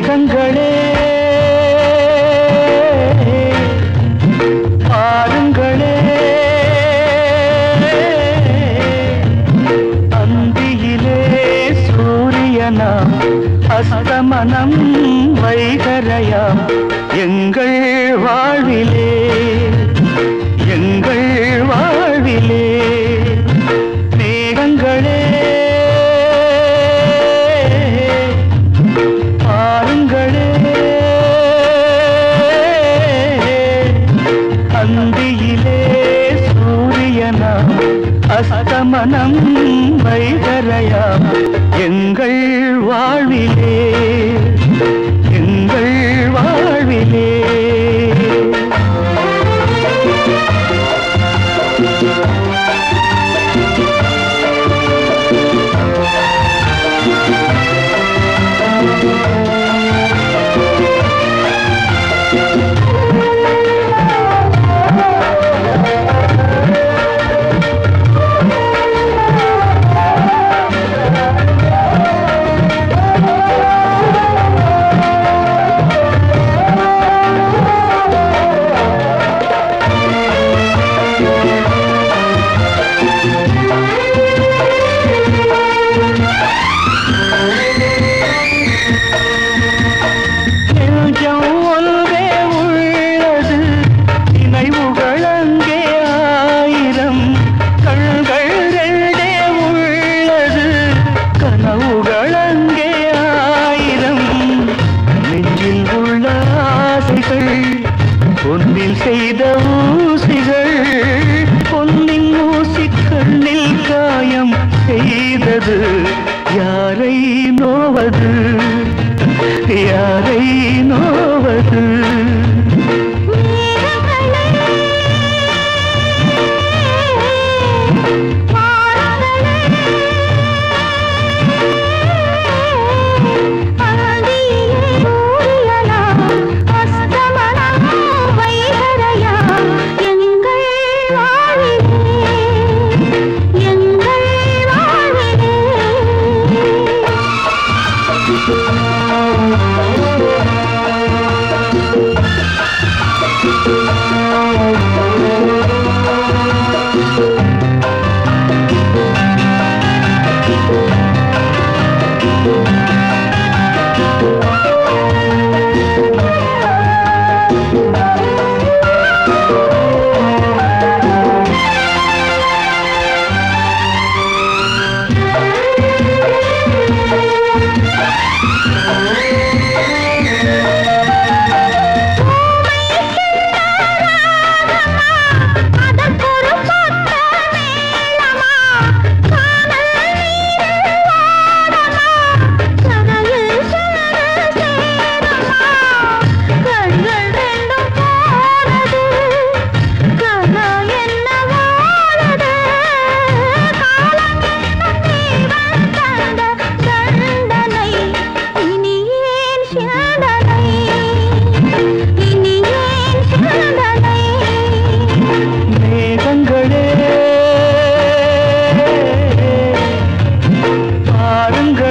மேகங்களே பாருங்களே அந்தியிலே சூரியனா அஸ்தமனம் வைகரையா எங்கள் வாழ்விலே எங்கள் வாழ்விலே மேகங்களே பாருங்களே அந்தியிலே சூரியனா அஸ்தமனம் வைகரையா எங்கள் வாழ்விலே எங்கள் வாழ்விலே நெஞ்சம் ஒன்றே உள்ளது நினைவுகள் அங்கே ஆயிரம் கண்கள் ரெண்டே உள்ளது கனவுகள் அங்கே ஆயிரம் நெஞ்சில் உள்ள ஆசைகள் பொன்னில் செய்த ஊசிகள் பொன்னின் ஊசி கண்ணில் காயம் செய்தது யாரை நோவது யாரை நோவது மேகங்களே பாருங்களே